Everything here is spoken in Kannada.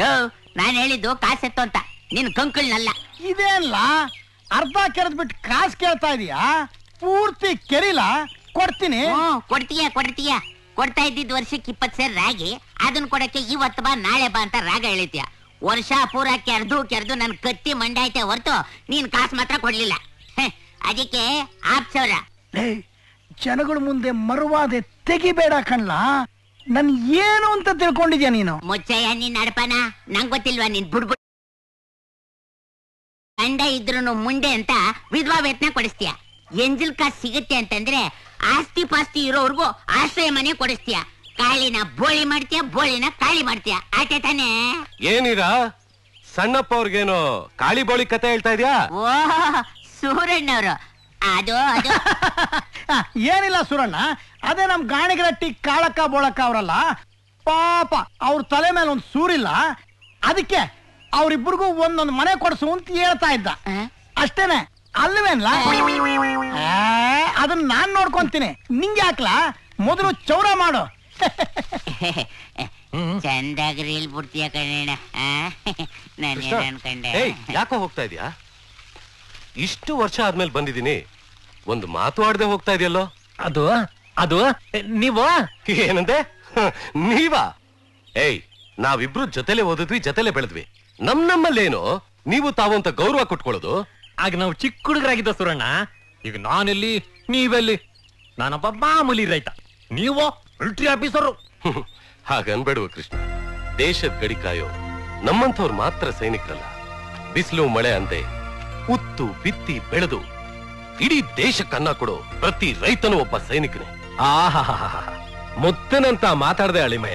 ಲೋ ನಾನ್ ಹೇಳಿದ್ದು ಕಾಸೆತ್ತು ಅಂತ ನಿನ್ ಕಂಕಳ್ನಲ್ಲ ಇದೇನ್ಲ ಅರ್ಧ ಕೆರೆದ್ ಬಿಟ್ಟು ಕಾಸು ಕೇಳ್ತಾ ಇದೀಯಾ ಪೂರ್ತಿ ಕೆರಿಲ ಕೊಡ್ತೀನಿ ಹ್ಮ್ ಕೊಡ್ತೀಯ ಕೊಡ್ತೀಯ ಕೊಡ್ತಾ ಇದ್ದಿದ್ ವರ್ಷಕ್ಕೆ ಇಪ್ಪತ್ ಸೇರ್ ರಾಗಿ ಅದನ್ನ ಕೊಡಕ್ಕೆ ಇವತ್ತು ಬಾ ನಾಳೆ ಬಾ ಅಂತ ರಾಗ ಹೇಳಿದ್ಯ ವರ್ಷ ಪೂರ ಕೆರ್ದು ಕೆರ್ದು ನನ್ ಕತ್ತಿ ಮಂಡಾಯ್ತೆ ಹೊರ್ತು ನೀನ್ ಕಾಸು ಮಾತ್ರ ಕೊಡ್ಲಿಲ್ಲ ಹೆ, ಅದಕ್ಕೆ ಆಪ್ಸವ್ರ ಲೇ ಜನಗಳ ಮುಂದೆ ಮರುವಾದೆ ತೆಗಿಬೇಡ ಕಣ್ಲ ನನ್ ಏನು ಅಂತ ತಿಳ್ಕೊಂಡಿದ್ಯಾ ನೀನು ಮುಚ್ಚಯ್ಯ ನಿನ್ ನಡಪನ ನಂಗ್ ಗೊತ್ತಿಲ್ವಾ ನೀನ್ ಬುಡ್ಬುಡ್ ಗಂಡ ಇದ್ರು ಮುಂಡೆ ಅಂತ ವಿಧವಾ ವೇತನ ಕೊಡಿಸ್ತೀಯ ಎಂಜಲ್ ಕಾಸ್ ಸಿಗುತ್ತೆ ಅಂತಂದ್ರೆ ಆಸ್ತಿ ಪಾಸ್ತಿ ಇರೋರ್ಗು ಆಶ್ರಯ ಮನೆ ಕೊಡಿಸ್ತೀಯ ಕಾಳಿನ ಬೋಳಿ ಮಾಡ್ತೀಯ ಬೋಳಿನ ಕಾಳಿ ಮಾಡ್ತೀಯ ಆಟೆ ತಾನೇ ಏನಿರಾ ಸಣ್ಣಪ್ಪ ಅವ್ರಿಗೇನು ಕಾಳಿ ಬೋಳಿ ಕತೆ ಹೇಳ್ತಾ ಇದ್ಯಾ ಓ ಸೂರಣ್ಣವ್ರು ಅದು ಅದು ಆ, ಏನಿಲ್ಲ ಸುರಣ್ಣ ಅದೇ ನಮ್ ಗಾಣಿಗರಟ್ಟಿ ಕಾಳಕ್ಕ ಬೋಳಕ್ಕ ಅವರಲ್ಲ ಪಾಪ ಅವ್ರ ತಲೆ ಮೇಲೆ ಒಂದ್ ಸೂರಿಲ್ಲ ಅದಕ್ಕೆ ಅವ್ರಿಬ್ರಿಗೂ ಒಂದೊಂದು ಮನೆ ಕೊಡ್ಸು ಅಂತ ಹೇಳ್ತಾ ಇದ್ದ ಆ? ಅಷ್ಟೇನೆ ಅಲ್ವೇನ್ಲ ಆ, ಅದನ್ನ ನಾನ್ ನೋಡ್ಕೊಂತೀನಿ ನಿಂಗೆ ಹಾಕ್ಲಾ ಮೊದಲು ಚೌರ ಮಾಡು ಚಂದಾಗಿ ರೀಲ್ ಬಿಡ್ತೀಯ ಕಣ ನಾನೇನು ಅನ್ಕೊಂಡೆ ಏಯ್ ಯಾಕೋ ಹೋಗ್ತಾ ಇದೀಯಾ ಇಷ್ಟು ವರ್ಷ ಆದ್ಮೇಲೆ ಬಂದಿದ್ದೀನಿ ಒಂದು ಮಾತು ಆಡದೆ ಹೋಗ್ತಾ ಇದೆಯಲ್ಲೋ ಅದು ಅದು ನೀವು ಏನಂದೆ ಹ, ನೀವಾ ಏಯ್ ನಾವಿಬ್ರು ಜೊತೆಲೆ ಓದಿದ್ವಿ ಜೊತೆಲೆ ಬೆಳೆದ್ವಿ ನಮ್ ನಮ್ಮಲ್ಲೇನು ನೀವು ತಾವು ಅಂತ ಗೌರವ ಕೊಟ್ಕೊಳ್ಳೋದು ಆಗ ನಾವು ಚಿಕ್ಕ ಹುಡುಗರಾಗಿದ್ದ ಸುರಣ್ಣ ಈಗ ನಾನೆಲ್ಲಿ ನೀವೆಲ್ಲಿ ನಾನೊಬ್ಬ ಮಾಮೂಲಿ ರೈತ ನೀವು ಮಿಲಿಟರಿ ಆಫೀಸರು ಹ್ಮ್. ಹಾಗನ್ಬೇಡುವ ಕೃಷ್ಣ ದೇಶದ ಗಡಿ ಕಾಯೋ ನಮ್ಮಂಥವ್ರು ಮಾತ್ರ ಸೈನಿಕರಲ್ಲ ಬಿಸಿಲು ಮಳೆ ಅಂದೆ ಉತ್ತು ಬಿತ್ತಿ ಬೆಳೆದು ಇಡೀ ದೇಶಕ್ಕನ್ನ ಕೊಡೋ ಪ್ರತಿ ರೈತನು ಒಬ್ಬ ಸೈನಿಕನೇ ಆಹಾ ಮುತ್ತನಂತ ಮಾತಾಡದೆ ಅಳಿಮೆ